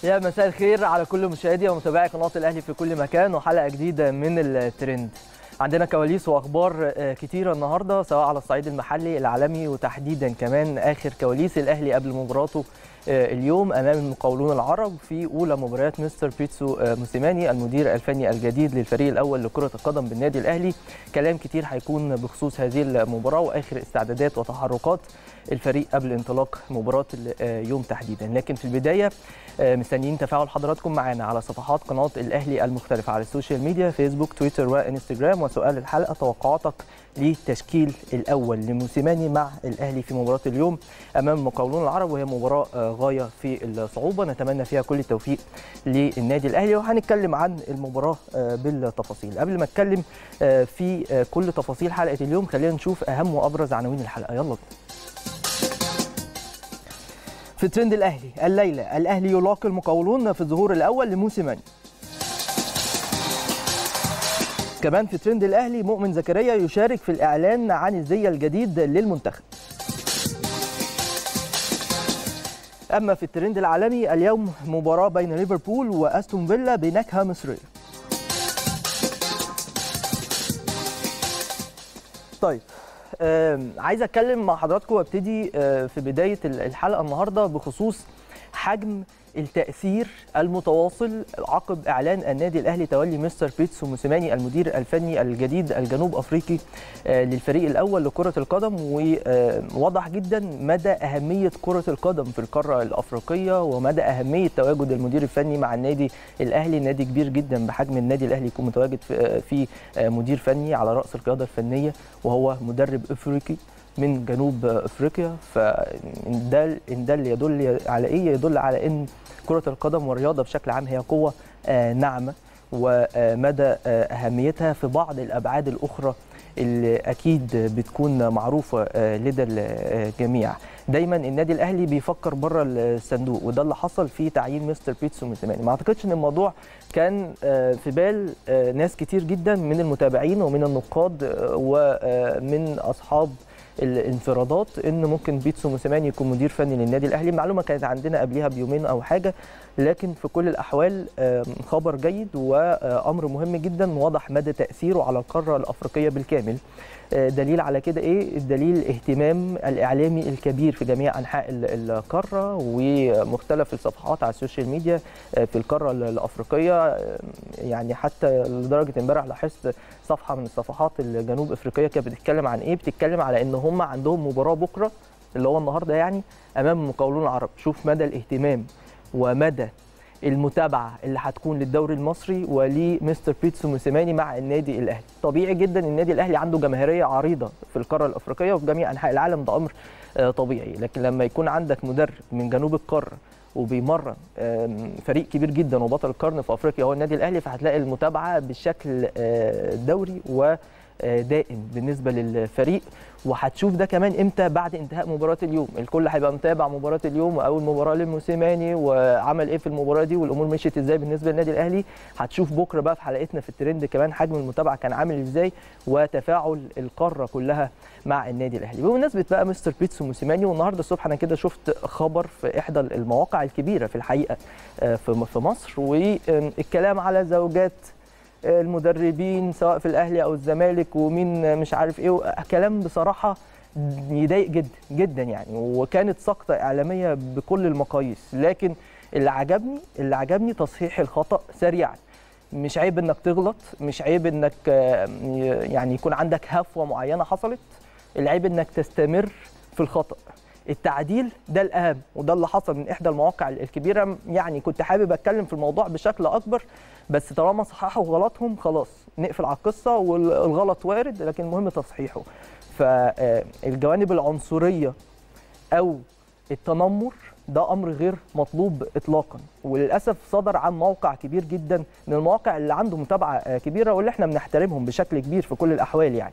يا مساء الخير على كل مشاهدي ومتابعي قناه الاهلي في كل مكان وحلقه جديده من الترند عندنا كواليس واخبار كتيره النهارده سواء على الصعيد المحلي العالمي وتحديدا كمان اخر كواليس الاهلي قبل مباراته اليوم امام المقاولون العرب في اولى مباريات مستر بيتسو موسيماني المدير الفني الجديد للفريق الاول لكره القدم بالنادي الاهلي كلام كتير هيكون بخصوص هذه المباراه واخر استعدادات وتحركات الفريق قبل انطلاق مباراه اليوم تحديدا لكن في البدايه مستنيين تفاعل حضراتكم معنا على صفحات قناه الاهلي المختلفه على السوشيال ميديا فيسبوك تويتر وانستجرام وسؤال الحلقه توقعاتك للتشكيل الاول لموسيماني مع الاهلي في مباراه اليوم امام المقاولون العرب وهي مباراه غايه في الصعوبه نتمنى فيها كل التوفيق للنادي الاهلي وهنتكلم عن المباراه بالتفاصيل قبل ما اتكلم في كل تفاصيل حلقه اليوم خلينا نشوف اهم وابرز عناوين الحلقه يلا بينا في ترند الاهلي الليله الاهلي يلاقي المقاولون في الظهور الاول لموسيماني كمان في ترند الاهلي مؤمن زكريا يشارك في الاعلان عن الزي الجديد للمنتخب اما في الترند العالمي اليوم مباراه بين ليفربول واستون فيلا بنكهه مصريه طيب عايز اتكلم مع حضراتكم وابتدي في بدايه الحلقه النهارده بخصوص حجم التاثير المتواصل عقب اعلان النادي الاهلي تولي مستر بيتسو موسيماني المدير الفني الجديد الجنوب افريقي للفريق الاول لكره القدم ووضح جدا مدى اهميه كره القدم في القاره الافريقيه ومدى اهميه تواجد المدير الفني مع النادي الاهلي نادي كبير جدا بحجم النادي الاهلي يكون متواجد في مدير فني على راس القياده الفنيه وهو مدرب افريقي من جنوب افريقيا فان ده ان ده اللي يدل على ايه يدل على ان كره القدم والرياضه بشكل عام هي قوه ناعمه ومدى اهميتها في بعض الابعاد الاخرى اللي اكيد بتكون معروفه لدى الجميع دايما النادي الاهلي بيفكر بره الصندوق وده اللي حصل في تعيين مستر بيتسو موسيماني ما اعتقدش ان الموضوع كان في بال ناس كتير جدا من المتابعين ومن النقاد ومن اصحاب الانفرادات ان ممكن بيتسو موسيماني يكون مدير فني للنادي الاهلي معلومه كانت عندنا قبلها بيومين او حاجه لكن في كل الاحوال خبر جيد وامر مهم جدا واضح مدى تاثيره على القاره الافريقيه بالكامل دليل على كده ايه الدليل الاهتمام الاعلامي الكبير في جميع انحاء القاره ومختلف الصفحات على السوشيال ميديا في القاره الافريقيه يعني حتى لدرجه امبارح لاحظت صفحه من الصفحات الجنوب افريقيه كانت بتتكلم عن ايه بتتكلم على ان هم عندهم مباراه بكره اللي هو النهارده يعني امام المقاولون العرب شوف مدى الاهتمام ومدى المتابعه اللي هتكون للدوري المصري ولمستر بيتسو موسيماني مع النادي الاهلي طبيعي جدا النادي الاهلي عنده جماهيريه عريضه في القاره الافريقيه وفي جميع انحاء العالم ده امر طبيعي لكن لما يكون عندك مدرب من جنوب القاره وبيمرن فريق كبير جدا وبطل القرن في افريقيا هو النادي الاهلي فهتلاقي المتابعه بشكل دوري و دائم بالنسبه للفريق وهتشوف ده كمان امتى بعد انتهاء مباراه اليوم الكل هيبقى متابع مباراه اليوم واول مباراه للموسيماني وعمل ايه في المباراه دي والامور مشيت ازاي بالنسبه للنادي الاهلي هتشوف بكره بقى في حلقتنا في الترند كمان حجم المتابعه كان عامل ازاي وتفاعل القاره كلها مع النادي الاهلي بمناسبه بقى مستر بيتسو موسيماني والنهارده الصبح انا كده شفت خبر في احدى المواقع الكبيره في الحقيقه في مصر والكلام على زوجات المدربين سواء في الاهلي او الزمالك ومين مش عارف ايه كلام بصراحه يضايق جدا جدا يعني وكانت سقطه اعلاميه بكل المقاييس لكن اللي عجبني اللي عجبني تصحيح الخطا سريعا مش عيب انك تغلط مش عيب انك يعني يكون عندك هفوه معينه حصلت العيب انك تستمر في الخطا التعديل ده الاهم وده اللي حصل من احدى المواقع الكبيره يعني كنت حابب اتكلم في الموضوع بشكل اكبر بس طالما صححوا غلطهم خلاص نقفل على القصه والغلط وارد لكن المهم تصحيحه فالجوانب العنصريه او التنمر ده امر غير مطلوب اطلاقا وللاسف صدر عن موقع كبير جدا من المواقع اللي عنده متابعه كبيره واللي احنا بنحترمهم بشكل كبير في كل الاحوال يعني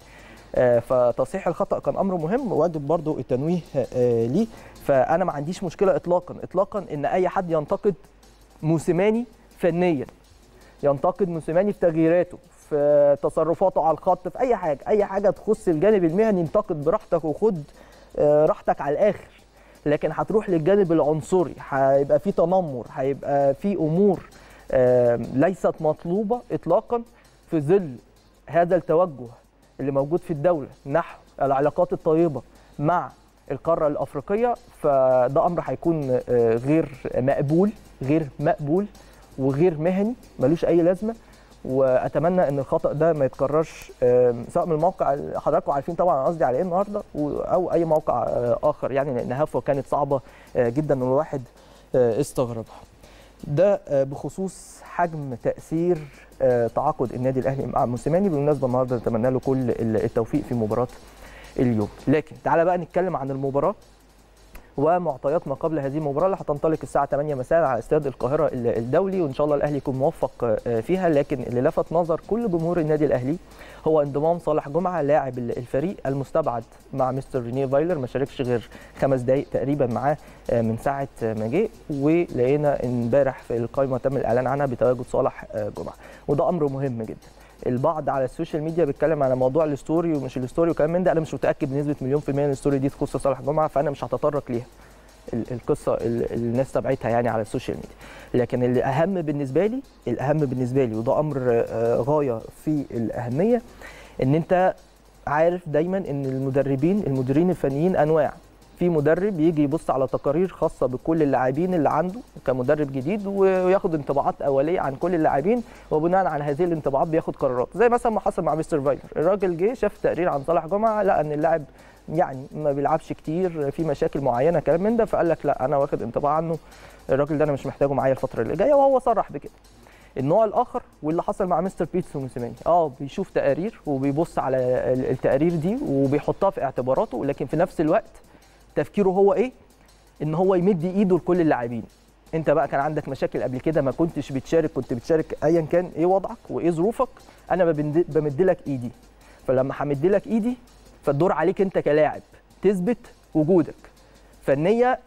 فتصحيح الخطا كان امر مهم واجب برضو التنويه ليه فانا ما عنديش مشكله اطلاقا اطلاقا ان اي حد ينتقد موسيماني فنيا ينتقد موسيماني في تغييراته في تصرفاته على الخط في اي حاجه اي حاجه تخص الجانب المهني انتقد براحتك وخد راحتك على الاخر لكن هتروح للجانب العنصري هيبقى في تنمر هيبقى في امور آه، ليست مطلوبه اطلاقا في ظل هذا التوجه اللي موجود في الدوله نحو العلاقات الطيبه مع القاره الافريقيه فده امر هيكون آه، غير مقبول غير مقبول وغير مهني ملوش اي لازمه واتمنى ان الخطا ده ما يتكررش آم، سواء من الموقع اللي حضراتكم عارفين طبعا أنا قصدي على ايه النهارده و- او اي موقع آه، اخر يعني لان هفوه كانت صعبه آه، جدا والواحد آه، استغربها ده آه، بخصوص حجم تاثير آه، تعاقد النادي الاهلي مع موسيماني بالمناسبه النهارده نتمنى له كل التوفيق في مباراه اليوم لكن تعالى بقى نتكلم عن المباراه ومعطيات ما قبل هذه المباراه اللي هتنطلق الساعه 8 مساء على استاد القاهره ال- الدولي وان شاء الله الاهلي يكون موفق آه، فيها لكن اللي لفت نظر كل جمهور النادي الاهلي هو انضمام صالح جمعه لاعب ال- الفريق المستبعد مع مستر رينيه فايلر ما شاركش غير خمس دقائق تقريبا معاه آه، من ساعه آه، ما جه ولقينا امبارح في القائمه تم الاعلان عنها بتواجد صالح آه، جمعه وده امر مهم جدا البعض على السوشيال ميديا بيتكلم على موضوع الستوري ومش الستوري وكلام من ده انا مش متاكد بنسبه مليون في الميه ان الستوري دي تخص صالح جمعه فانا مش هتطرق ليها ال- القصه ال- الناس تابعتها يعني على السوشيال ميديا لكن اللي اهم بالنسبه لي الاهم بالنسبه لي وده امر آه، غايه في الاهميه ان انت عارف دايما ان المدربين المديرين الفنيين انواع في مدرب يجي يبص على تقارير خاصه بكل اللاعبين اللي عنده كمدرب جديد وياخد انطباعات اوليه عن كل اللاعبين وبناء على هذه الانطباعات بياخد قرارات زي مثلا ما حصل مع مستر فايلر الراجل جه شاف تقرير عن صالح جمعه لقى ان اللاعب يعني ما بيلعبش كتير في مشاكل معينه كلام من ده فقال لك لا انا واخد انطباع عنه الراجل ده انا مش محتاجه معايا الفتره اللي جايه وهو صرح بكده النوع الاخر واللي حصل مع مستر بيتسو موسيماني اه بيشوف تقارير وبيبص على ال- التقارير دي وبيحطها في اعتباراته لكن في نفس الوقت تفكيره هو ايه ان هو يمد ايده لكل اللاعبين انت بقى كان عندك مشاكل قبل كده ما كنتش بتشارك كنت بتشارك ايا كان ايه وضعك وايه ظروفك انا بمد بمد لك ايدي فلما همد لك ايدي فالدور عليك انت كلاعب تثبت وجودك فالنيه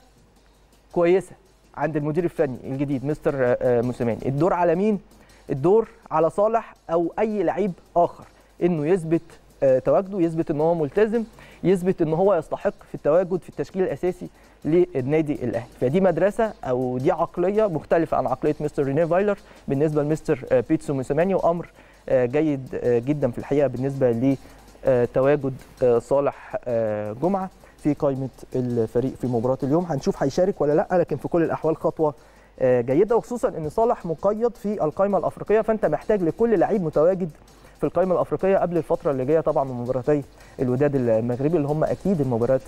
كويسه عند المدير الفني الجديد مستر آه، آه، موسيماني الدور على مين الدور على صالح او اي لعيب اخر انه يثبت آه، تواجده يثبت ان هو ملتزم يثبت ان هو يستحق في التواجد في التشكيل الاساسي للنادي الاهلي فدي مدرسه او دي عقليه مختلفه عن عقليه مستر رينيه فايلر بالنسبه لمستر آه، بيتسو موسيماني وامر آه، جيد آه، جدا في الحقيقه بالنسبه لتواجد آه، صالح آه، جمعه في قائمه الفريق في مباراه اليوم هنشوف هيشارك ولا لا لكن في كل الاحوال خطوه آه، جيده وخصوصا ان صالح مقيد في القائمه الافريقيه فانت محتاج لكل لعيب متواجد في القائمه الافريقيه قبل الفتره اللي جايه طبعا من مباراتي الوداد المغربي اللي هم اكيد المباريات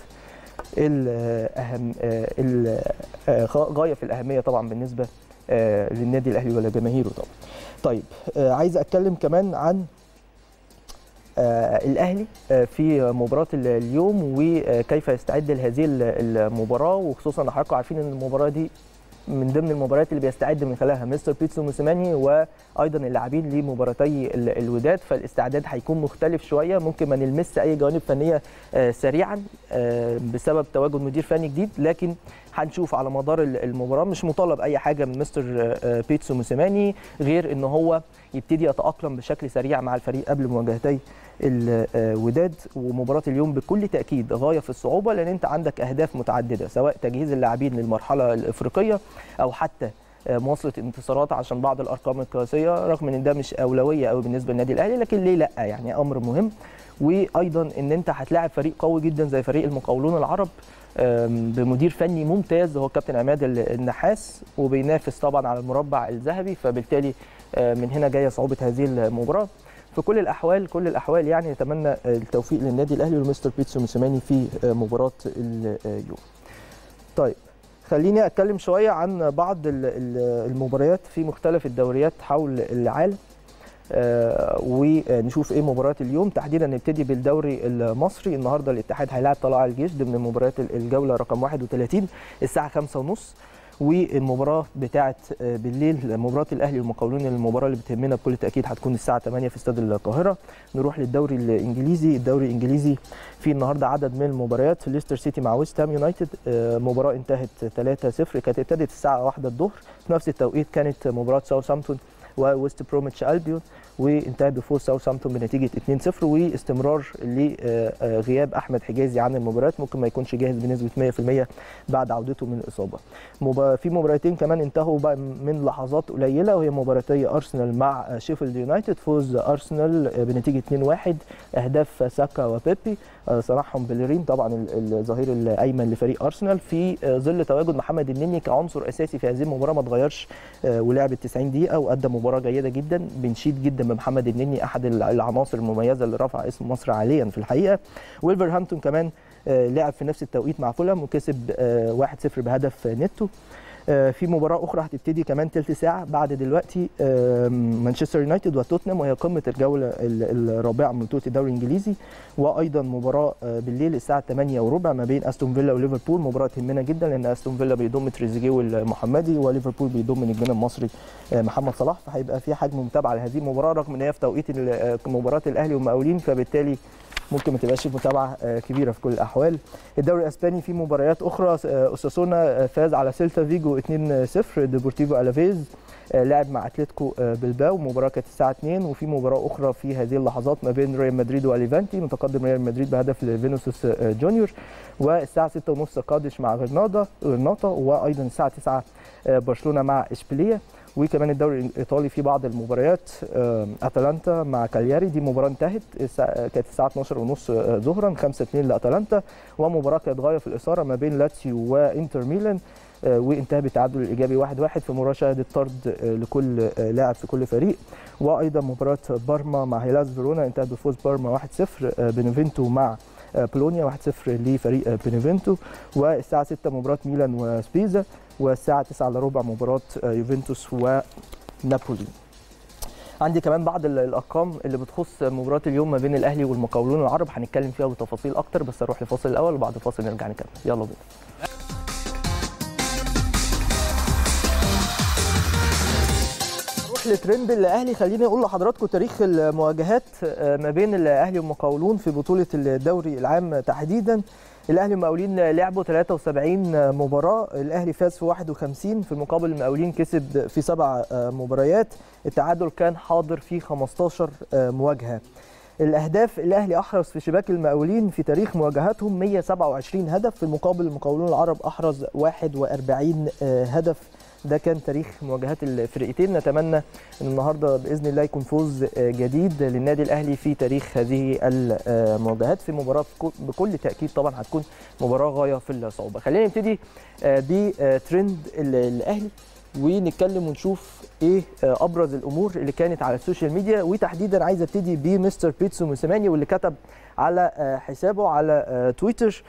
الاهم غايه في الاهميه طبعا بالنسبه آه، للنادي الاهلي ولجماهيره طبعا. طيب آه، عايز اتكلم كمان عن آه، الاهلي آه، في مباراه ال- اليوم وكيف يستعد لهذه ال- المباراه وخصوصا ان حضراتكم عارفين ان المباراه دي من ضمن المباريات اللي بيستعد من خلالها مستر بيتسو موسيماني وايضا اللاعبين لمباراتي ال- الوداد فالاستعداد هيكون مختلف شويه ممكن ما نلمس اي جوانب فنيه آه، سريعا آه، بسبب تواجد مدير فني جديد لكن هنشوف على مدار ال- المباراه مش مطالب اي حاجه من مستر آه، بيتسو موسيماني غير ان هو يبتدي يتاقلم بشكل سريع مع الفريق قبل مواجهتي الوداد ومباراه اليوم بكل تاكيد غايه في الصعوبه لان انت عندك اهداف متعدده سواء تجهيز اللاعبين للمرحله الافريقيه او حتى آه، مواصله انتصارات عشان بعض الارقام القياسيه رغم ان ده مش اولويه قوي بالنسبه للنادي الاهلي لكن ليه لا يعني امر مهم وايضا ان انت هتلاعب فريق قوي جدا زي فريق المقاولون العرب آم، بمدير فني ممتاز هو كابتن عماد ال- النحاس وبينافس طبعا على المربع الذهبي فبالتالي آه، من هنا جايه صعوبه هذه المباراه في كل الاحوال كل الاحوال يعني نتمنى التوفيق للنادي الاهلي ومستر بيتسو موسيماني في آه، مباراه اليوم. طيب خليني اتكلم شويه عن بعض ال- ال- المباريات في مختلف الدوريات حول العالم آه، ونشوف ايه مباريات اليوم تحديدا نبتدي بالدوري المصري النهارده الاتحاد هيلاعب طلائع الجيش ضمن مباريات الجوله رقم 31 الساعه 5:30 والمباراه بتاعه آه، بالليل مباراه الاهلي والمقاولون المباراه اللي بتهمنا بكل تاكيد هتكون الساعه 8 في استاد القاهره نروح للدوري الانجليزي الدوري الانجليزي في النهارده عدد من المباريات ليستر سيتي مع ويست هام يونايتد آه، مباراه انتهت 3-0 كانت ابتدت الساعه 1 الظهر في نفس التوقيت كانت مباراه ساوثهامبتون وويست بروميتش البيون وانتهى بفوز ساوثهامبتون بنتيجه 2-0 واستمرار لغياب احمد حجازي عن المباريات ممكن ما يكونش جاهز بنسبه 100% بعد عودته من الاصابه. في مباراتين كمان انتهوا بقى من لحظات قليله وهي مباراتي ارسنال مع شيفيلد يونايتد فوز ارسنال بنتيجه 2-1 اهداف ساكا وبيبي صنعهم بليرين طبعا الظهير الايمن لفريق ارسنال في ظل تواجد محمد النني كعنصر اساسي في هذه المباراه ما اتغيرش ولعب 90 دقيقه وادى مباراه جيده جدا بنشيد جدا بمحمد النني احد العناصر المميزه اللي رفع اسم مصر عاليا في الحقيقه ويلفرهامبتون كمان لعب في نفس التوقيت مع فولهام وكسب 1-0 بهدف نيتو في مباراه اخرى هتبتدي كمان ثلث ساعه بعد دلوقتي مانشستر يونايتد وتوتنهام وهي قمه الجوله الرابعه من بطوله الدوري الانجليزي وايضا مباراه بالليل الساعه 8 وربع ما بين استون فيلا وليفربول مباراه تهمنا جدا لان استون فيلا بيضم تريزيجيه والمحمدي وليفربول بيضم نجمنا المصري محمد صلاح فهيبقى في حجم متابعه لهذه المباراه رغم ان هي في توقيت مباراه الاهلي والمقاولين فبالتالي ممكن ما تبقاش متابعه كبيره في كل الاحوال الدوري الاسباني في مباريات اخرى اوساسونا فاز على سيلتا فيجو 2-0 ديبورتيفو الافيز لعب مع اتلتيكو بلباو مباراه كانت الساعه 2 وفي مباراه اخرى في هذه اللحظات ما بين ريال مدريد واليفانتي متقدم ريال مدريد بهدف لفينوسوس جونيور والساعه 6:30 قادش مع غرناطه غرناطه وايضا الساعه 9 برشلونه مع اشبيليه وكمان الدوري الايطالي في بعض المباريات اتلانتا مع كالياري دي مباراه انتهت كانت الساعه 12 ونص ظهرا 5 2 لاتلانتا ومباراه كانت غايه في الاثاره ما بين لاتسيو وانتر ميلان وانتهى بالتعادل الايجابي 1-1 في مباراه شهدت طرد لكل لاعب في كل فريق وايضا مباراه بارما مع هيلاس فيرونا انتهت بفوز بارما 1-0 بينيفينتو مع بولونيا 1-0 لفريق بينيفينتو والساعه 6 مباراه ميلان وسبيزا والساعه 9 الا ربع مباراه يوفنتوس ونابولي عندي كمان بعض الارقام اللي بتخص مباراه اليوم ما بين الاهلي والمقاولون العرب هنتكلم فيها بتفاصيل اكتر بس اروح لفاصل الاول وبعد الفاصل نرجع نكمل يلا بينا نروح لترند الاهلي خليني اقول لحضراتكم تاريخ المواجهات ما بين الاهلي والمقاولون في بطوله الدوري العام تحديدا الاهلي والمقاولين لعبوا 73 مباراه الاهلي فاز في 51 في المقابل المقاولين كسب في سبع مباريات التعادل كان حاضر في 15 مواجهه الاهداف الاهلي احرز في شباك المقاولين في تاريخ مواجهاتهم 127 هدف في المقابل المقاولون العرب احرز 41 هدف ده كان تاريخ مواجهات الفرقتين نتمنى ان النهارده باذن الله يكون فوز جديد للنادي الاهلي في تاريخ هذه المواجهات في مباراه بكل تاكيد طبعا هتكون مباراه غايه في الصعوبه خلينا نبتدي بترند الاهلي ونتكلم ونشوف ايه ابرز الامور اللي كانت على السوشيال ميديا وتحديدا عايز ابتدي بمستر بيتسو موسيماني واللي كتب على حسابه على تويتر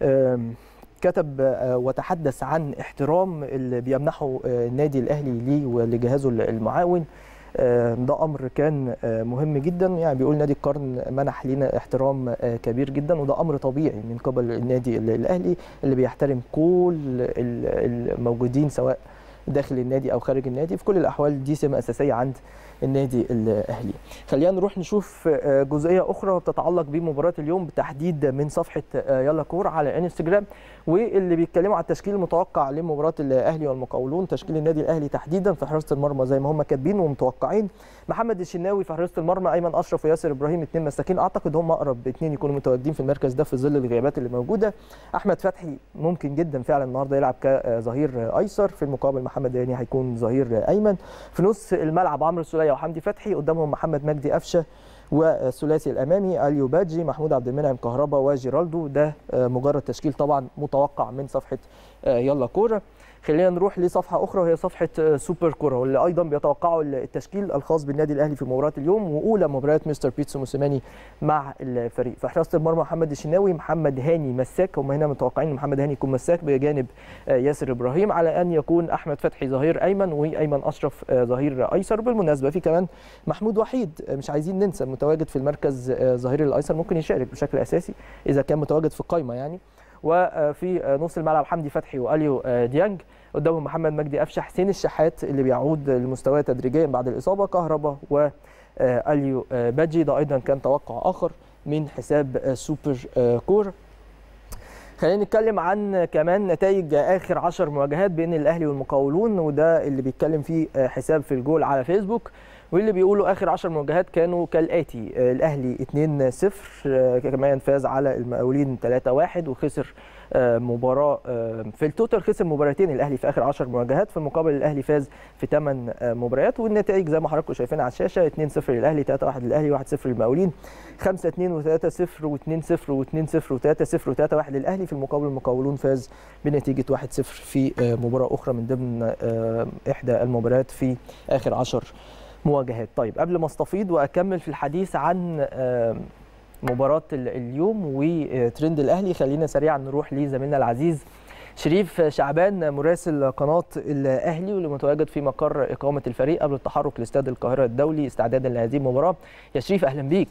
كتب وتحدث عن احترام اللي بيمنحه النادي الاهلي ليه ولجهازه المعاون ده امر كان مهم جدا يعني بيقول نادي القرن منح لينا احترام كبير جدا وده امر طبيعي من قبل النادي الاهلي اللي بيحترم كل الموجودين سواء داخل النادي او خارج النادي في كل الاحوال دي سمه اساسيه عند النادي الاهلي خلينا نروح نشوف جزئيه اخرى بتتعلق بمباراه اليوم بالتحديد من صفحه يلا كوره على انستجرام واللي بيتكلموا على التشكيل المتوقع لمباراه الاهلي والمقاولون تشكيل النادي الاهلي تحديدا في حراسه المرمى زي ما هم كاتبين ومتوقعين محمد الشناوي في حراسه المرمى ايمن اشرف وياسر ابراهيم اثنين مساكين اعتقد هم اقرب اثنين يكونوا متواجدين في المركز ده في ظل الغيابات اللي موجوده احمد فتحي ممكن جدا فعلا النهارده يلعب كظهير ايسر في المقابل محمد هاني هيكون ظهير ايمن في نص الملعب عمرو السوليه وحمدي فتحي قدامهم محمد مجدي قفشه والثلاثي الامامي اليو باجي محمود عبد المنعم كهربا وجيرالدو ده مجرد تشكيل طبعا متوقع من صفحه يلا كوره خلينا نروح لصفحه اخرى وهي صفحه سوبر كوره واللي ايضا بيتوقعوا التشكيل الخاص بالنادي الاهلي في مباراه اليوم واولى مباريات مستر بيتسو موسيماني مع الفريق في حراسه المرمى محمد الشناوي محمد هاني مساك هم هنا متوقعين ان محمد هاني يكون مساك بجانب ياسر ابراهيم على ان يكون احمد فتحي ظهير ايمن وايمن اشرف ظهير ايسر بالمناسبه في كمان محمود وحيد مش عايزين ننسى متواجد في المركز ظهير الايسر ممكن يشارك بشكل اساسي اذا كان متواجد في القائمه يعني وفي نص الملعب حمدي فتحي واليو ديانج قدامهم محمد مجدي قفشه حسين الشحات اللي بيعود لمستواه تدريجيا بعد الاصابه كهربا واليو باجي ده ايضا كان توقع اخر من حساب سوبر كور خلينا نتكلم عن كمان نتائج اخر 10 مواجهات بين الاهلي والمقاولون وده اللي بيتكلم فيه حساب في الجول على فيسبوك واللي بيقولوا اخر 10 مواجهات كانوا كالاتي الاهلي 2-0 كمان فاز على المقاولين 3-1 وخسر مباراه في التوتال خسر مباراتين الاهلي في اخر 10 مواجهات في المقابل الاهلي فاز في 8 مباريات والنتائج زي ما حضراتكم شايفين على الشاشه 2-0 للاهلي 3-1 للاهلي 1-0 للمقاولين 5-2 و3-0 و2-0 و2-0 و3-0 و3-1 للاهلي في المقابل المقاولون فاز بنتيجه 1-0 في مباراه اخرى من ضمن احدى المباريات في اخر 10 مواجهات طيب قبل ما استفيض واكمل في الحديث عن مباراه اليوم وترند الاهلي خلينا سريعا نروح لزميلنا العزيز شريف شعبان مراسل قناه الاهلي واللي متواجد في مقر اقامه الفريق قبل التحرك لاستاد القاهره الدولي استعدادا لهذه المباراه يا شريف اهلا بيك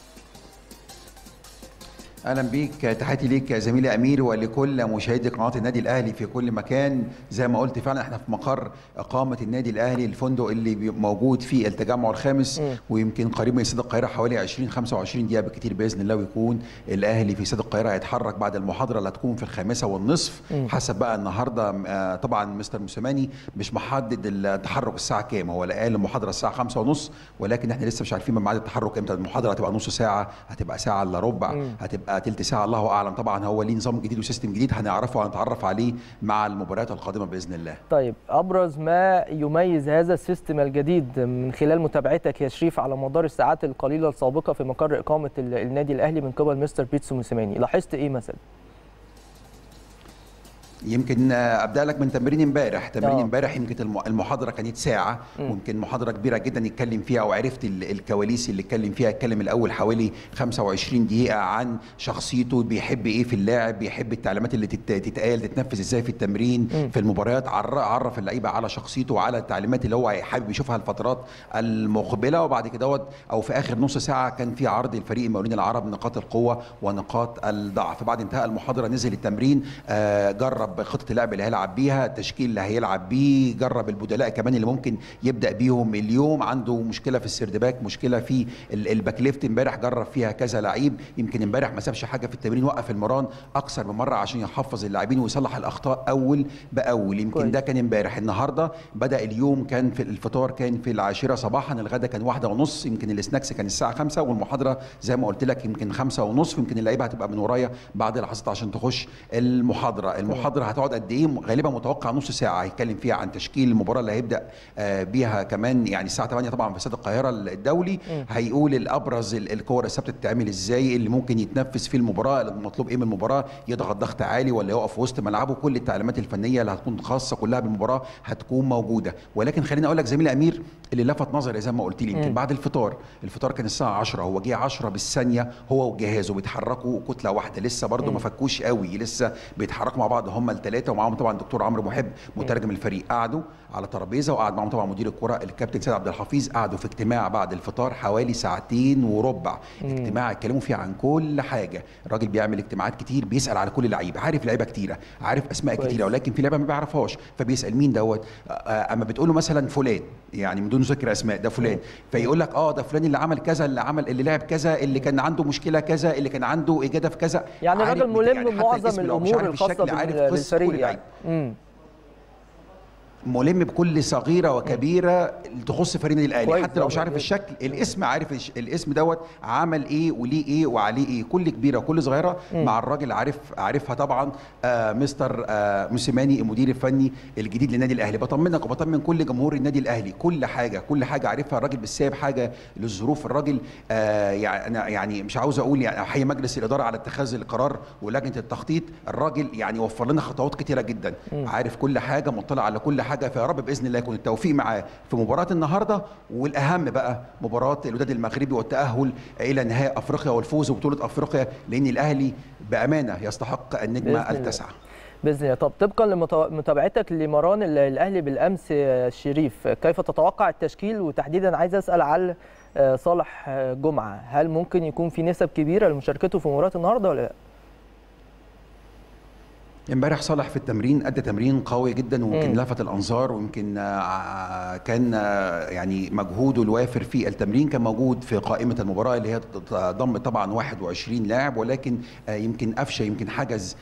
اهلا بيك تحياتي ليك يا زميلي امير ولكل مشاهدي قناه النادي الاهلي في كل مكان زي ما قلت فعلا احنا في مقر اقامه النادي الاهلي الفندق اللي موجود في التجمع الخامس م. ويمكن قريب من استاد القاهره حوالي 20 25 دقيقه بالكثير باذن الله ويكون الاهلي في استاد القاهره هيتحرك بعد المحاضره اللي هتكون في الخامسه والنصف م. حسب بقى النهارده طبعا مستر موسيماني مش محدد التحرك الساعه كام هو قال المحاضره الساعه 5 ونص ولكن احنا لسه مش عارفين ميعاد التحرك امتى المحاضره هتبقى نص ساعه هتبقى ساعه الا ربع م. هتبقى تلت ساعه الله اعلم طبعا هو ليه نظام جديد وسيستم جديد هنعرفه وهنتعرف عليه مع المباريات القادمه باذن الله. طيب ابرز ما يميز هذا السيستم الجديد من خلال متابعتك يا شريف على مدار الساعات القليله السابقه في مقر اقامه النادي الاهلي من قبل مستر بيتسو موسيماني، لاحظت ايه مثلا؟ يمكن ابدا لك من تمرين امبارح تمرين امبارح يمكن المحاضره كانت ساعه ويمكن محاضره كبيره جدا يتكلم فيها وعرفت الكواليس اللي اتكلم فيها اتكلم الاول حوالي 25 دقيقه عن شخصيته بيحب ايه في اللاعب بيحب التعليمات اللي تتقال تتنفذ ازاي في التمرين م. في المباريات عرف اللعيبه على شخصيته وعلى التعليمات اللي هو حابب يشوفها الفترات المقبله وبعد كده او في اخر نص ساعه كان في عرض الفريق المقاولين العرب نقاط القوه ونقاط الضعف بعد انتهاء المحاضره نزل التمرين آه جرب خطه اللعب اللي هيلعب بيها التشكيل اللي هيلعب بيه جرب البدلاء كمان اللي ممكن يبدا بيهم اليوم عنده مشكله في السردباك مشكله في الباك ليفت امبارح جرب فيها كذا لعيب يمكن امبارح ما سابش حاجه في التمرين وقف المران اكثر من مره عشان يحفظ اللاعبين ويصلح الاخطاء اول باول يمكن كوي. ده كان امبارح النهارده بدا اليوم كان في الفطار كان في العاشره صباحا الغدا كان واحدة ونص يمكن السناكس كان الساعه خمسة والمحاضره زي ما قلت لك يمكن خمسة ونص يمكن اللعيبه هتبقى من ورايا بعد لحظات عشان تخش المحاضره المحاضره هتقعد قد ايه غالبا متوقع نص ساعه هيتكلم فيها عن تشكيل المباراه اللي هيبدا بيها كمان يعني الساعه 8 طبعا في استاد القاهره الدولي م. هيقول الابرز الكور الثابته تتعمل ازاي اللي ممكن يتنفذ في المباراه المطلوب ايه من المباراه يضغط ضغط عالي ولا يقف في وسط ملعبه كل التعليمات الفنيه اللي هتكون خاصه كلها بالمباراه هتكون موجوده ولكن خليني اقول لك زميلي امير اللي لفت نظري زي ما قلت لي يمكن بعد الفطار الفطار كان الساعه 10 هو جه 10 بالثانيه هو وجهازه بيتحركوا كتله واحده لسه برده ما فكوش قوي لسه بيتحركوا مع بعض هم الثلاثه ومعاهم طبعا دكتور عمرو محب مترجم الفريق قعدوا على ترابيزه وقعد معاهم طبعا مدير الكره الكابتن سيد عبد الحفيظ قعدوا في اجتماع بعد الفطار حوالي ساعتين وربع مم. اجتماع اتكلموا فيه عن كل حاجه الراجل بيعمل اجتماعات كتير بيسال على كل لعيبه عارف لعيبه كتيره عارف اسماء كويس. كتيره ولكن في لعيبه ما بيعرفهاش فبيسال مين دوت اما بتقول له مثلا فلان يعني من دون ذكر اسماء ده فلان فيقول لك اه ده فلان اللي عمل كذا اللي عمل اللي لعب كذا اللي كان عنده مشكله كذا اللي كان عنده اجاده في كذا يعني الراجل ملم يعني بمعظم الامور الخاصه بالفريق يعني. ملم بكل صغيره وكبيره تخص فريق النادي الاهلي حتى لو مش عارف الشكل الاسم عارف الاسم دوت عمل ايه وليه ايه وعليه ايه كل كبيره وكل صغيره م. مع الراجل عارف عارفها طبعا آه مستر آه موسيماني المدير الفني الجديد للنادي الاهلي بطمنك وبطمن كل جمهور النادي الاهلي كل حاجه كل حاجه عارفها الراجل مش سايب حاجه للظروف الراجل آه يعني انا يعني مش عاوز اقول يعني احيي مجلس الاداره على اتخاذ القرار ولجنه التخطيط الراجل يعني وفر لنا خطوات كتيره جدا م. عارف كل حاجه مطلع على كل حاجه فيا رب باذن الله يكون التوفيق معاه في مباراه النهارده والاهم بقى مباراه الوداد المغربي والتاهل الى نهائي افريقيا والفوز ببطوله افريقيا لان الاهلي بامانه يستحق النجمه التاسعه باذن الله طب طبقا لمتابعتك لمران الاهلي بالامس الشريف كيف تتوقع التشكيل وتحديدا عايز اسال على صالح جمعه هل ممكن يكون في نسب كبيره لمشاركته في مباراه النهارده ولا لا امبارح صالح في التمرين ادى تمرين قوي جدا ويمكن مم. لفت الانظار ويمكن آه، كان آه، يعني مجهوده الوافر في التمرين كان موجود في قائمه المباراه اللي هي ضم طبعا 21 لاعب ولكن آه، يمكن قفشه يمكن حجز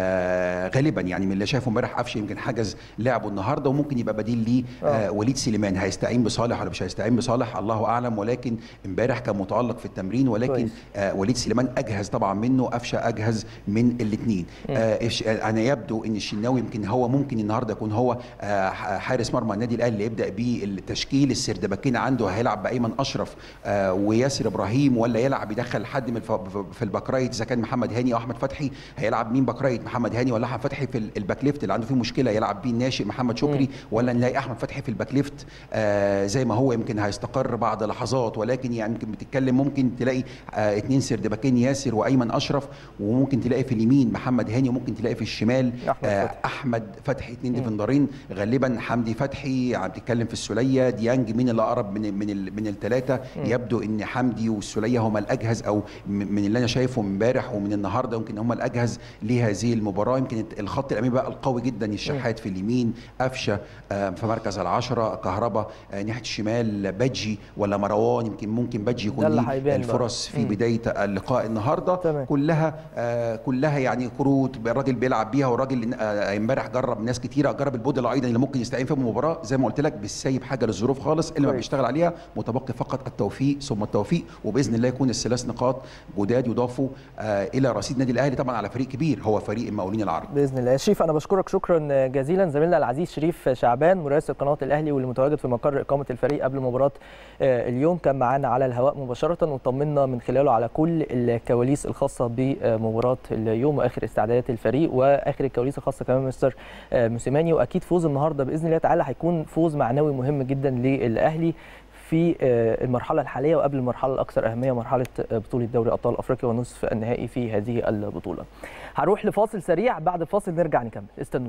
آه، غالبا يعني من اللي شافه امبارح قفشه يمكن حجز لعبه النهارده وممكن يبقى بديل ليه آه. آه، وليد سليمان هيستعين بصالح ولا مش هيستعين بصالح الله اعلم ولكن امبارح كان متالق في التمرين ولكن كويس. آه وليد سليمان اجهز طبعا منه قفشه اجهز من الاثنين آه إيش- آه، انا يبدو ان الشناوي يمكن هو ممكن النهارده يكون هو آه ح- حارس مرمى النادي الاهلي اللي يبدا بيه التشكيل السردباكين عنده هيلعب بايمن اشرف آه وياسر ابراهيم ولا يلعب يدخل حد من الف- في الباك رايت اذا كان محمد هاني او احمد فتحي هيلعب مين باك رايت محمد هاني ولا احمد فتحي في ال- الباك ليفت اللي عنده فيه مشكله يلعب بيه الناشئ محمد شكري ولا نلاقي احمد فتحي في الباك ليفت آه زي ما هو يمكن هيستقر بعد لحظات ولكن يعني يمكن بتتكلم ممكن تلاقي آه اتنين سردباكين ياسر وايمن اشرف وممكن تلاقي في اليمين محمد هاني وممكن تلاقي في الشمال أحمد آه فتحي. احمد فتحي اتنين ديفندرين غالبا حمدي فتحي عم بتتكلم في السوليه ديانج مين اللي اقرب من من ال- من الثلاثه يبدو ان حمدي والسوليه هما الاجهز او م- من اللي انا شايفه من امبارح ومن النهارده يمكن هما الاجهز لهذه المباراه يمكن الخط الامامي بقى القوي جدا الشحات في اليمين قفشه آه، في مركز العشره كهربا آه، ناحيه الشمال بجي ولا مروان يمكن ممكن بجي ده يكون اللي ليه هيبان بقى. الفرص في مم. بدايه اللقاء النهارده تمام. كلها آه كلها يعني كروت الراجل بيلعب بيها والراجل آه، امبارح جرب ناس كتيره جرب البودلة ايضا اللي ممكن يستعين فيها المباراه زي ما قلت لك مش سايب حاجه للظروف خالص اللي ما كويس. بيشتغل عليها متبقي فقط التوفيق ثم التوفيق وباذن الله يكون الثلاث نقاط جداد يضافوا آه الى رصيد النادي الاهلي طبعا على فريق كبير هو فريق المقاولين العرب باذن الله شريف انا بشكرك شكرا جزيلا زميلنا العزيز شريف شعبان مراسل قناه الاهلي واللي متواجد في مقر اقامه الفريق قبل مباراه آه، اليوم كان معانا على الهواء مباشره وطمنا من خلاله على كل الكواليس الخاصه بمباراه اليوم واخر استعدادات الفريق واخر الكواليس الخاصه كمان مستر آه، موسيماني واكيد فوز النهارده باذن الله تعالى هيكون فوز معنوي مهم جدا للاهلي في آه، المرحله الحاليه وقبل المرحله الاكثر اهميه مرحله آه، بطوله دوري ابطال افريقيا ونصف النهائي في هذه البطوله. هروح لفاصل سريع بعد الفاصل نرجع نكمل استنونا.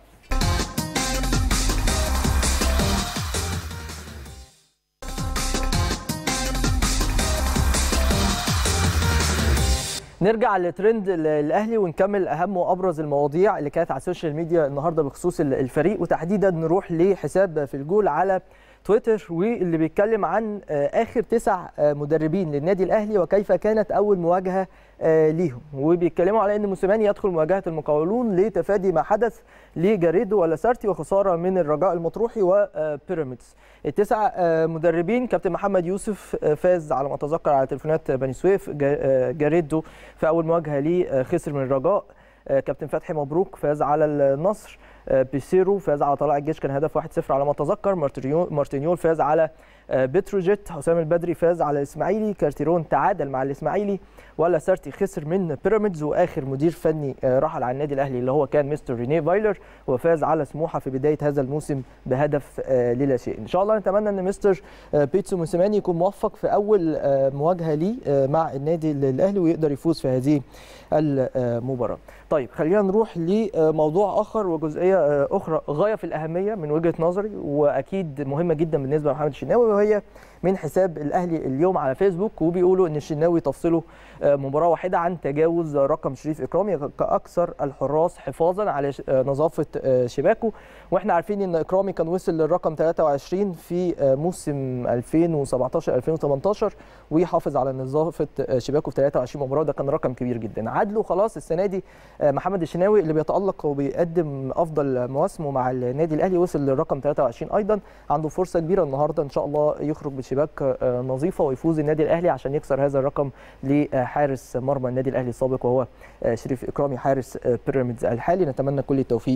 نرجع لترند ال- الاهلي ونكمل اهم وابرز المواضيع اللي كانت على السوشيال ميديا النهارده بخصوص ال- الفريق وتحديدا نروح لحساب في الجول على تويتر واللي بيتكلم عن آه، اخر تسع آه، مدربين للنادي الاهلي وكيف كانت اول مواجهه آه، ليهم وبيتكلموا على ان موسيماني يدخل مواجهه المقاولون لتفادي ما حدث لجاريدو ولاسارتي وخساره من الرجاء المطروحي وبيراميدز التسع آه، مدربين كابتن محمد يوسف آه، فاز على ما اتذكر على تليفونات بني سويف جا- آه، جاريدو في اول مواجهه ليه آه، خسر من الرجاء آه، كابتن فتحي مبروك فاز على النصر آه، بيسيرو فاز على طلائع الجيش كان هدف 1-0 على ما اتذكر مارتينيول مارتينيول فاز على آه، بتروجيت حسام البدري فاز على الاسماعيلي كارتيرون تعادل مع الاسماعيلي ولا سارتي خسر من بيراميدز واخر مدير فني آه، رحل عن النادي الاهلي اللي هو كان مستر رينيه فايلر وفاز على سموحه في بدايه هذا الموسم بهدف آه، للا شيء ان شاء الله نتمنى ان مستر آه، بيتسو موسيماني يكون موفق في اول آه، مواجهه ليه آه، مع النادي الاهلي ويقدر يفوز في هذه المباراه طيب خلينا نروح لموضوع اخر وجزئيه آه، اخرى غايه في الاهميه من وجهه نظري واكيد مهمه جدا بالنسبه لمحمد الشناوي وهي من حساب الاهلي اليوم على فيسبوك وبيقولوا ان الشناوي تفصله آه، مباراه واحده عن تجاوز رقم شريف اكرامي كاكثر الحراس حفاظا على ش- آه، نظافه آه، شباكه واحنا عارفين ان اكرامي كان وصل للرقم 23 في آه، موسم 2017 2018 ويحافظ على نظافه آه، شباكه في 23 مباراه ده كان رقم كبير جدا عدله خلاص السنه دي آه، محمد الشناوي اللي بيتالق وبيقدم افضل مواسمه مع النادي الاهلي وصل للرقم 23 ايضا عنده فرصه كبيره النهارده ان شاء الله يخرج بشباك آه، نظيفه ويفوز النادي الاهلي عشان يكسر هذا الرقم لحارس مرمى النادي الاهلي السابق وهو آه، شريف اكرامي حارس آه، بيراميدز الحالي نتمنى كل التوفيق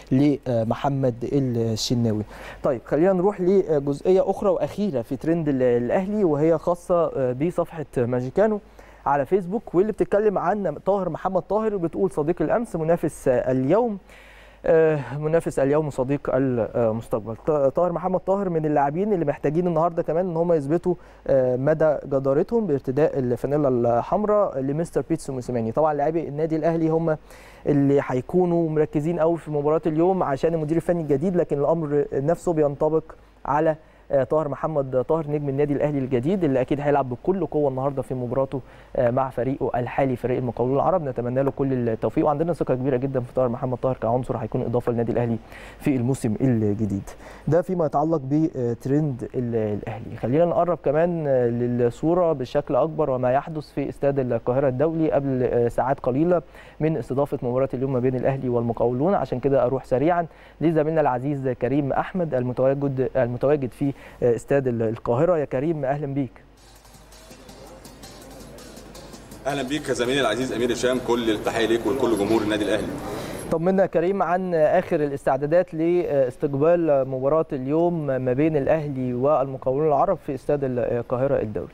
لمحمد الشناوي طيب خلينا نروح لجزئيه اخرى واخيره في ترند ال- الاهلي وهي خاصه آه، بصفحه ماجيكانو على فيسبوك واللي بتتكلم عن طاهر محمد طاهر وبتقول صديق الامس منافس آه، اليوم آه، منافس اليوم صديق المستقبل ط- طاهر محمد طاهر من اللاعبين اللي محتاجين النهارده كمان ان هم يثبتوا آه، مدى جدارتهم بارتداء الفانيلا الحمراء لمستر بيتسو موسيماني طبعا لاعبي النادي الاهلي هم اللي هيكونوا مركزين قوي في مباراه اليوم عشان المدير الفني الجديد لكن الامر نفسه بينطبق على طاهر محمد طاهر نجم النادي الاهلي الجديد اللي اكيد هيلعب بكل قوه النهارده في مباراته مع فريقه الحالي فريق المقاولون العرب نتمنى له كل التوفيق وعندنا ثقه كبيره جدا في طاهر محمد طاهر كعنصر هيكون اضافه للنادي الاهلي في الموسم الجديد ده فيما يتعلق بترند الاهلي خلينا نقرب كمان للصوره بشكل اكبر وما يحدث في استاد القاهره الدولي قبل ساعات قليله من استضافه مباراه اليوم ما بين الاهلي والمقاولون عشان كده اروح سريعا لزميلنا العزيز كريم احمد المتواجد المتواجد في استاد القاهره يا كريم اهلا بيك اهلا بيك يا زميلي العزيز امير هشام كل التحيه ليك ولكل جمهور النادي الاهلي طمنا يا كريم عن اخر الاستعدادات لاستقبال مباراه اليوم ما بين الاهلي والمقاولون العرب في استاد القاهره الدولي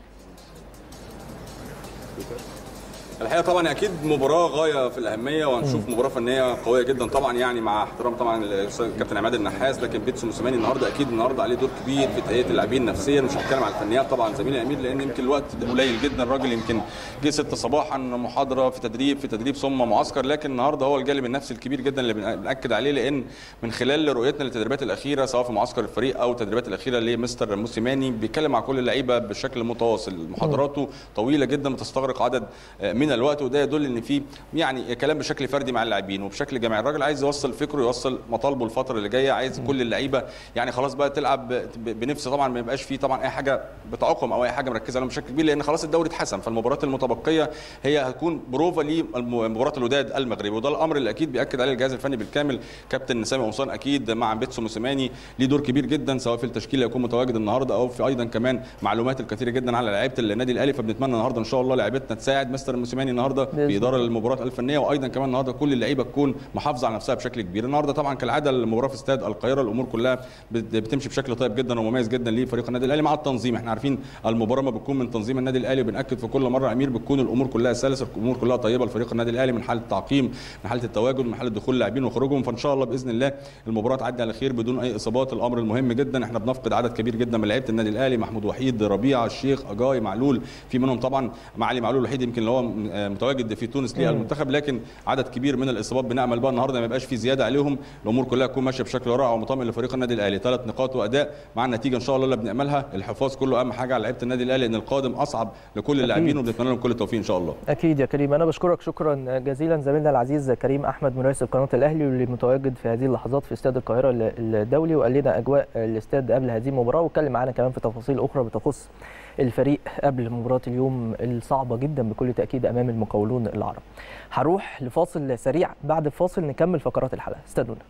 الحقيقه طبعا اكيد مباراه غايه في الاهميه وهنشوف مباراه فنيه قويه جدا طبعا يعني مع احترام طبعا الكابتن عماد النحاس لكن بيتسو موسيماني النهارده اكيد النهارده عليه دور كبير في تهيئه اللاعبين نفسيا مش هتكلم على الفنيات طبعا زميلي امير لان يمكن الوقت قليل جدا الراجل يمكن جه 6 صباحا محاضره في تدريب في تدريب ثم معسكر لكن النهارده هو الجانب النفسي الكبير جدا اللي بناكد عليه لان من خلال رؤيتنا للتدريبات الاخيره سواء في معسكر الفريق او التدريبات الاخيره لمستر موسيماني بيتكلم مع كل اللعيبه بشكل متواصل محاضراته طويله جدا بتستغرق عدد من الوقت وده يدل ان في يعني كلام بشكل فردي مع اللاعبين وبشكل جماعي الراجل عايز يوصل فكره يوصل مطالبه الفتره اللي جايه عايز كل اللعيبه يعني خلاص بقى تلعب بنفس طبعا ما يبقاش فيه طبعا اي حاجه بتعاقم او اي حاجه مركزه عليهم بشكل كبير لان خلاص الدوري اتحسم فالمباريات المتبقيه هي هتكون بروفا لمباراه الوداد المغربي وده الامر اللي اكيد بياكد عليه الجهاز الفني بالكامل كابتن سامي قمصان اكيد مع بيتسو موسيماني ليه دور كبير جدا سواء في التشكيل اللي هيكون متواجد النهارده او في ايضا كمان معلومات الكثيره جدا على لعيبه النادي الاهلي فبنتمنى النهارده ان شاء الله لعيبتنا تساعد مستر موسيماني النهارده في اداره المباراه الفنيه وايضا كمان النهارده كل اللعيبه تكون محافظه على نفسها بشكل كبير النهارده طبعا كالعاده المباراه في استاد القاهره الامور كلها بتمشي بشكل طيب جدا ومميز جدا لفريق النادي الاهلي مع التنظيم احنا عارفين المباراه ما بتكون من تنظيم النادي الاهلي وبناكد في كل مره امير بتكون الامور كلها سلسه الامور كلها طيبه لفريق النادي الاهلي من حاله التعقيم من حاله التواجد من حاله دخول اللاعبين وخروجهم فان شاء الله باذن الله المباراه تعدي على خير بدون اي اصابات الامر المهم جدا احنا بنفقد عدد كبير جدا من لعيبه النادي الاهلي محمود وحيد ربيعه الشيخ اجاي معلول في منهم طبعا معالي معلول الوحيد يمكن اللي هو متواجد في تونس للمنتخب لكن عدد كبير من الاصابات بنامل بقى النهارده ما يبقاش في زياده عليهم الامور كلها تكون ماشيه بشكل رائع ومطمئن لفريق النادي الاهلي ثلاث نقاط واداء مع النتيجه ان شاء الله اللي بناملها الحفاظ كله اهم حاجه على لعيبه النادي الاهلي ان القادم اصعب لكل اللاعبين وبنتمنى لهم كل التوفيق ان شاء الله اكيد يا كريم انا بشكرك شكرا جزيلا زميلنا العزيز كريم احمد مراسل قناه الاهلي واللي متواجد في هذه اللحظات في استاد القاهره الدولي وقال لنا اجواء الاستاد قبل هذه المباراه واتكلم معانا كمان في تفاصيل اخرى بتخص الفريق قبل مباراه اليوم الصعبه جدا بكل تاكيد امام المقاولون العرب هروح لفاصل سريع بعد الفاصل نكمل فقرات الحلقه استنونا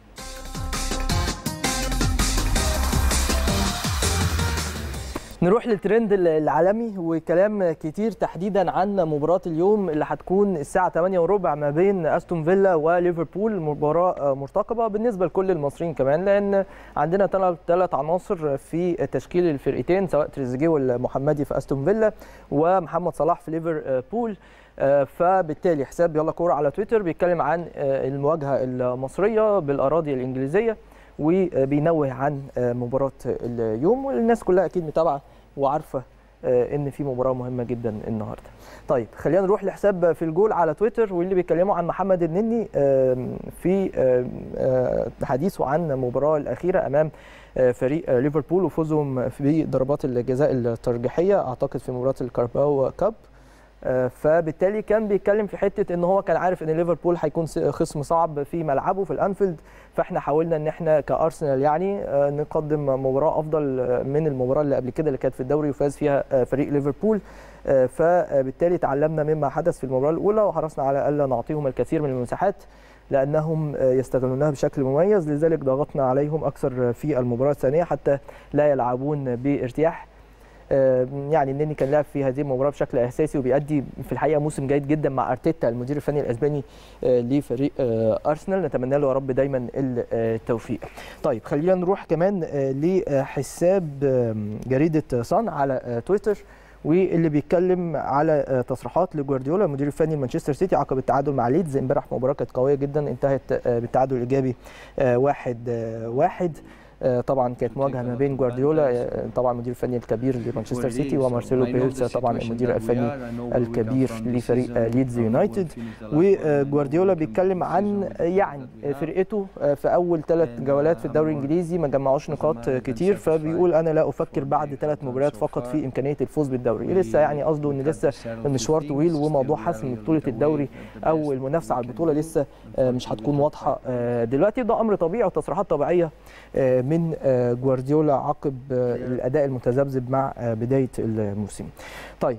نروح للترند العالمي وكلام كتير تحديدا عن مباراة اليوم اللي هتكون الساعة 8 وربع ما بين استون فيلا وليفربول مباراة مرتقبة بالنسبة لكل المصريين كمان لأن عندنا ثلاث عناصر في تشكيل الفرقتين سواء تريزيجيه والمحمدي في استون فيلا ومحمد صلاح في ليفربول فبالتالي حساب يلا كوره على تويتر بيتكلم عن المواجهه المصريه بالاراضي الانجليزيه وبينوه عن مباراه اليوم والناس كلها اكيد متابعه وعارفه ان في مباراه مهمه جدا النهارده. طيب خلينا نروح لحساب في الجول على تويتر واللي بيتكلموا عن محمد النني في حديثه عن المباراه الاخيره امام فريق ليفربول وفوزهم في ضربات الجزاء الترجيحيه اعتقد في مباراه الكارباو كاب فبالتالي كان بيتكلم في حته ان هو كان عارف ان ليفربول هيكون خصم صعب في ملعبه في الانفيلد فاحنا حاولنا ان احنا كارسنال يعني نقدم مباراه افضل من المباراه اللي قبل كده اللي كانت في الدوري وفاز فيها فريق ليفربول فبالتالي تعلمنا مما حدث في المباراه الاولى وحرصنا على الا نعطيهم الكثير من المساحات لانهم يستغلونها بشكل مميز لذلك ضغطنا عليهم اكثر في المباراه الثانيه حتى لا يلعبون بارتياح يعني النني كان لعب في هذه المباراه بشكل اساسي وبيأدي في الحقيقه موسم جيد جدا مع ارتيتا المدير الفني الاسباني لفريق ارسنال نتمنى له يا رب دايما التوفيق. طيب خلينا نروح كمان لحساب جريده صن على تويتر واللي بيتكلم على تصريحات لجوارديولا المدير الفني لمانشستر سيتي عقب التعادل مع ليدز امبارح مباراه كانت قويه جدا انتهت بالتعادل الايجابي واحد واحد طبعا كانت مواجهه ما بين جوارديولا طبعا المدير الفني الكبير لمانشستر سيتي ومارسيلو بيلسا طبعا المدير الفني الكبير لفريق ليدز يونايتد وجوارديولا بيتكلم عن يعني فرقته في اول ثلاث جولات في الدوري الانجليزي ما جمعوش نقاط كتير فبيقول انا لا افكر بعد ثلاث مباريات فقط في امكانيه الفوز بالدوري لسه يعني قصده ان لسه المشوار طويل وموضوع حسم بطوله الدوري او المنافسه على البطوله لسه مش هتكون واضحه دلوقتي ده امر طبيعي وتصريحات طبيعيه من جوارديولا عقب الاداء المتذبذب مع بدايه الموسم. طيب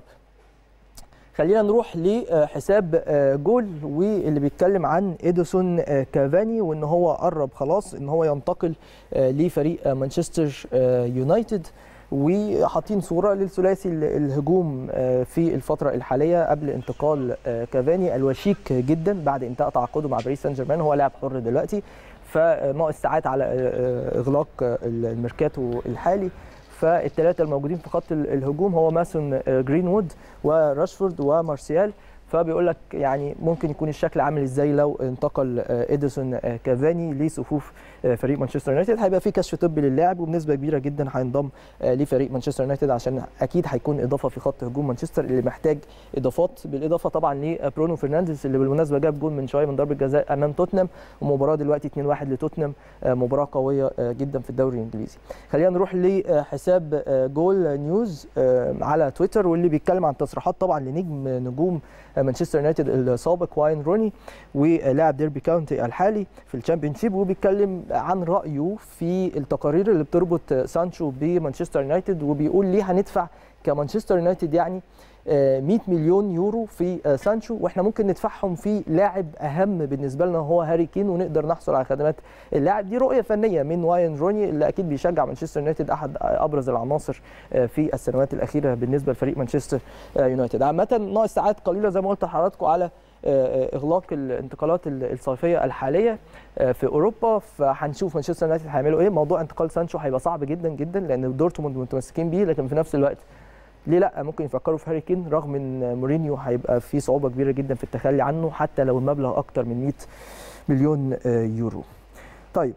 خلينا نروح لحساب جول واللي بيتكلم عن اديسون كافاني وان هو قرب خلاص ان هو ينتقل لفريق مانشستر يونايتد وحاطين صوره للثلاثي الهجوم في الفتره الحاليه قبل انتقال كافاني الوشيك جدا بعد انتهاء تعاقده مع باريس سان جيرمان هو لاعب حر دلوقتي فناقص ساعات على اغلاق الميركاتو الحالي فالثلاثه الموجودين في خط الهجوم هو ماسون جرينوود وراشفورد ومارسيال فبيقول لك يعني ممكن يكون الشكل عامل ازاي لو انتقل اديسون كافاني لصفوف فريق مانشستر يونايتد هيبقى في كشف طبي للاعب وبنسبه كبيره جدا هينضم لفريق مانشستر يونايتد عشان اكيد هيكون اضافه في خط هجوم مانشستر اللي محتاج اضافات بالاضافه طبعا لبرونو فرنانديز اللي بالمناسبه جاب جول من شويه من ضربه جزاء امام توتنهام ومباراه دلوقتي 2-1 لتوتنهام مباراه قويه جدا في الدوري الانجليزي خلينا نروح لحساب جول نيوز على تويتر واللي بيتكلم عن تصريحات طبعا لنجم نجوم مانشستر يونايتد السابق واين روني ولاعب ديربي كاونتي الحالي في الشامبيونشيب وبيتكلم عن رايه في التقارير اللي بتربط سانشو بمانشستر يونايتد وبيقول ليه هندفع كمانشستر يونايتد يعني 100 مليون يورو في سانشو واحنا ممكن ندفعهم في لاعب اهم بالنسبه لنا هو هاري كين ونقدر نحصل على خدمات اللاعب دي رؤيه فنيه من واين روني اللي اكيد بيشجع مانشستر يونايتد احد ابرز العناصر في السنوات الاخيره بالنسبه لفريق مانشستر يونايتد عامه ناقص ساعات قليله زي ما قلت لحضراتكم على اغلاق الانتقالات الصيفيه الحاليه في اوروبا فهنشوف مانشستر يونايتد هيعملوا ايه موضوع انتقال سانشو هيبقى صعب جدا جدا لان دورتموند متمسكين بيه لكن في نفس الوقت ليه لا ممكن يفكروا في هاري كين رغم ان مورينيو هيبقى في صعوبه كبيره جدا في التخلي عنه حتى لو المبلغ اكتر من 100 مليون يورو طيب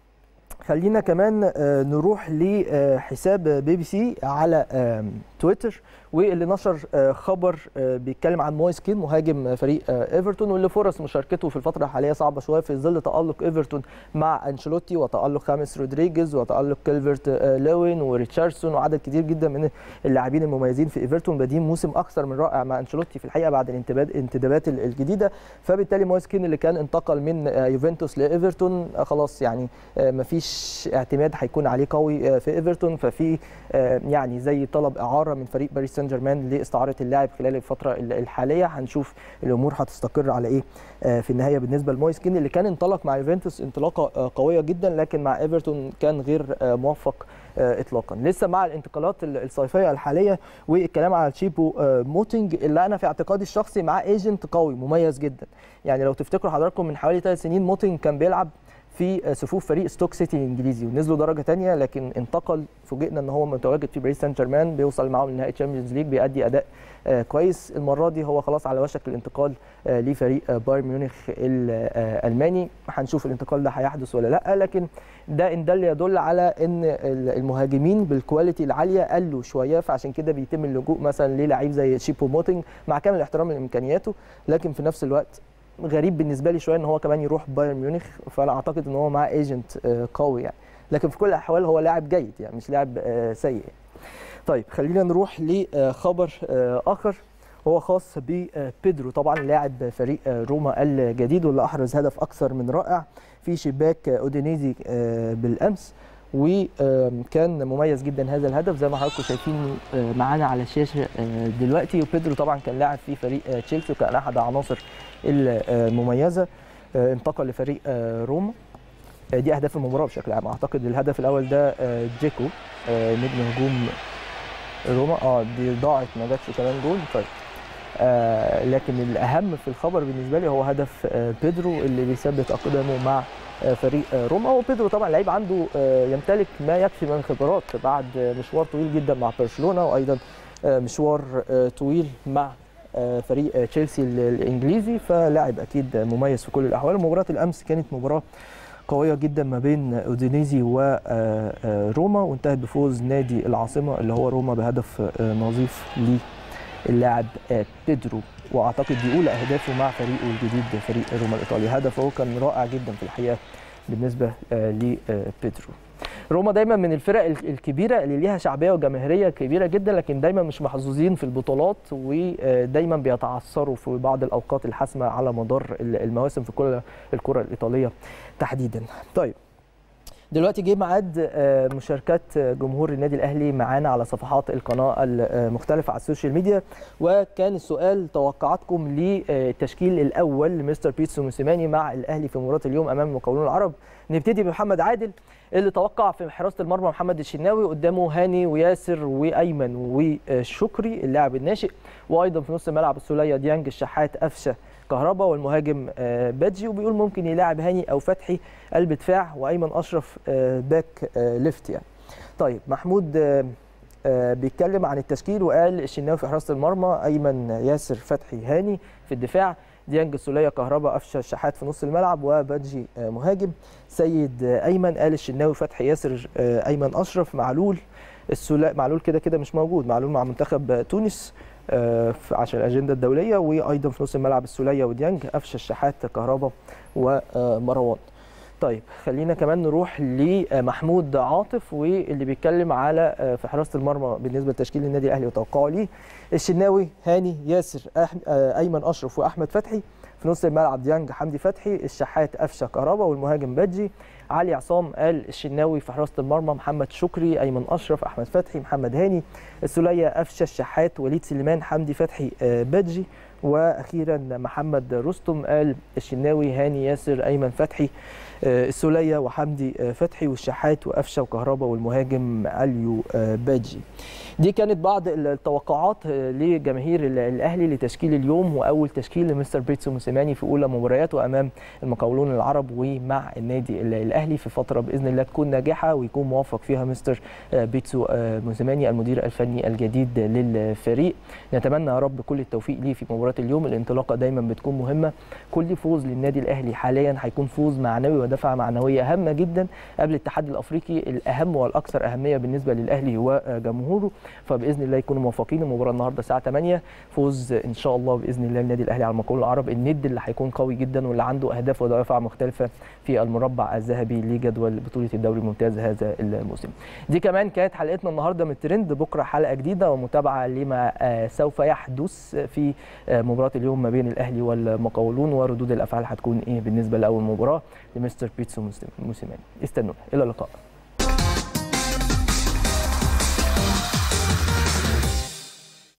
خلينا كمان نروح لحساب بي بي سي على تويتر واللي نشر خبر بيتكلم عن مويس كين مهاجم فريق ايفرتون واللي فرص مشاركته في الفتره الحاليه صعبه شويه في ظل تالق ايفرتون مع انشيلوتي وتالق خامس رودريجيز وتالق كيلفرت لوين وريتشاردسون وعدد كتير جدا من اللاعبين المميزين في ايفرتون بادين موسم اكثر من رائع مع انشيلوتي في الحقيقه بعد الانتدابات الجديده فبالتالي مويس كين اللي كان انتقل من يوفنتوس لايفرتون خلاص يعني مفيش اعتماد هيكون عليه قوي في ايفرتون ففي يعني زي طلب اعاره من فريق باريس سان جيرمان لاستعاره اللاعب خلال الفتره الحاليه هنشوف الامور هتستقر على ايه في النهايه بالنسبه لمويس كين اللي كان انطلق مع يوفنتوس انطلاقه قويه جدا لكن مع ايفرتون كان غير موفق اطلاقا لسه مع الانتقالات الصيفيه الحاليه والكلام على تشيبو موتينج اللي انا في اعتقادي الشخصي معاه ايجنت قوي مميز جدا يعني لو تفتكروا حضراتكم من حوالي ثلاث سنين موتينج كان بيلعب في صفوف فريق ستوك سيتي الانجليزي ونزلوا درجه ثانيه لكن انتقل فوجئنا ان هو متواجد في باريس سان جيرمان بيوصل معاهم لنهائي تشامبيونز ليج بيأدي اداء كويس المره دي هو خلاص على وشك الانتقال لفريق بايرن ميونخ الالماني هنشوف الانتقال ده هيحدث ولا لا لكن ده ان دل يدل على ان المهاجمين بالكواليتي العاليه قلوا شويه فعشان كده بيتم اللجوء مثلا للعيب زي شيبو موتينج مع كامل احترام لامكانياته لكن في نفس الوقت غريب بالنسبه لي شويه ان هو كمان يروح بايرن ميونخ فانا اعتقد ان هو معاه ايجنت قوي يعني لكن في كل الاحوال هو لاعب جيد يعني مش لاعب سيء طيب خلينا نروح لخبر اخر هو خاص ببيدرو طبعا لاعب فريق روما الجديد واللي احرز هدف اكثر من رائع في شباك اودينيزي بالامس وكان مميز جدا هذا الهدف زي ما حضراتكم شايفين معانا على الشاشه دلوقتي وبيدرو طبعا كان لاعب في فريق تشيلسي وكان احد عناصر المميزه انتقل لفريق روما دي اهداف المباراه بشكل عام اعتقد الهدف الاول ده جيكو نجم هجوم روما اه دي ضاعت ما جاتش كمان جول طيب آه لكن الاهم في الخبر بالنسبه لي هو هدف آه بيدرو اللي بيثبت اقدامه مع آه فريق آه روما وبيدرو طبعا لعيب عنده آه يمتلك ما يكفي من خبرات بعد مشوار طويل جدا مع برشلونه وايضا آه مشوار آه طويل مع آه فريق تشيلسي الانجليزي فلاعب اكيد مميز في كل الاحوال مباراه الامس كانت مباراه قويه جدا ما بين اودينيزي وروما وانتهت بفوز نادي العاصمه اللي هو روما بهدف آه، نظيف للاعب آه، بيدرو واعتقد دي اولى اهدافه مع فريقه الجديد فريق روما الايطالي هدفه كان رائع جدا في الحقيقه بالنسبه آه، لبيدرو روما دايما من الفرق ال- الكبيره اللي ليها شعبيه وجماهيريه كبيره جدا لكن دايما مش محظوظين في البطولات ودايما بيتعثروا في بعض الاوقات الحاسمه على مدار ال- المواسم في كل الكره الايطاليه تحديدا طيب دلوقتي جه ميعاد آه، مشاركات آه، جمهور النادي الاهلي معانا على صفحات القناه المختلفه على السوشيال ميديا وكان السؤال توقعاتكم للتشكيل الاول لمستر بيتسو موسيماني مع الاهلي في مباراه اليوم امام المقاولون العرب نبتدي بمحمد عادل اللي توقع في حراسه المرمى محمد الشناوي قدامه هاني وياسر وايمن وشكري اللاعب الناشئ وايضا في نص الملعب السوليه ديانج الشحات قفشه كهربا والمهاجم آه، بادجي وبيقول ممكن يلاعب هاني او فتحي قلب دفاع وايمن اشرف آه، باك آه، ليفت يعني طيب محمود آه، آه، بيتكلم عن التشكيل وقال الشناوي في حراسه المرمى ايمن ياسر فتحي هاني في الدفاع ديانج السوليه كهربا قفشه الشحات في نص الملعب وبادجي آه، مهاجم سيد آه، ايمن قال الشناوي فتحي ياسر آه، ايمن اشرف معلول السولا معلول كده كده مش موجود معلول مع منتخب آه، تونس آه، في- عشان الاجنده الدوليه وايضا في نص الملعب السوليه وديانج قفشه الشحات كهربا ومروان طيب خلينا كمان نروح لمحمود عاطف واللي بيتكلم على آه، في حراسه المرمى بالنسبه لتشكيل النادي الاهلي وتوقعه ليه الشناوي هاني ياسر أح- آه، ايمن اشرف واحمد فتحي في نص الملعب ديانج حمدي فتحي الشحات قفشه كهربا والمهاجم بادجي علي عصام قال الشناوي في حراسه المرمى محمد شكري ايمن اشرف احمد فتحي محمد هاني السوليه قفشه الشحات وليد سليمان حمدي فتحي آه، بادجي واخيرا محمد رستم قال الشناوي هاني ياسر ايمن فتحي آه، السوليه وحمدي آه، فتحي والشحات وقفشه وكهربا والمهاجم اليو آه، باجي دي كانت بعض التوقعات آه، لجماهير ال- الاهلي لتشكيل اليوم واول تشكيل لمستر بيتسو موسيماني في اولى مبارياته امام المقاولون العرب ومع النادي ال- الاهلي في فتره باذن الله تكون ناجحه ويكون موفق فيها مستر آه، بيتسو آه، موسيماني المدير الفني الجديد للفريق نتمنى يا رب كل التوفيق ليه في مباراه اليوم الانطلاقه دايما بتكون مهمه كل فوز للنادي الاهلي حاليا هيكون فوز معنوي ودفعه معنويه هامه جدا قبل الاتحاد الافريقي الاهم والاكثر اهميه بالنسبه للاهلي وجمهوره فباذن الله يكونوا موفقين المباراه النهارده الساعه 8 فوز ان شاء الله باذن الله النادي الاهلي على المقاولون العرب الند اللي هيكون قوي جدا واللي عنده اهداف ودوافع مختلفه في المربع الذهبي لجدول بطوله الدوري الممتاز هذا الموسم دي كمان كانت حلقتنا النهارده من الترند بكره حلقه جديده ومتابعه لما آه، سوف يحدث في آه، مباراه اليوم ما بين الاهلي والمقاولون وردود الافعال هتكون ايه بالنسبه لاول مباراه لمستر بيتسو موسيماني استنونا الى اللقاء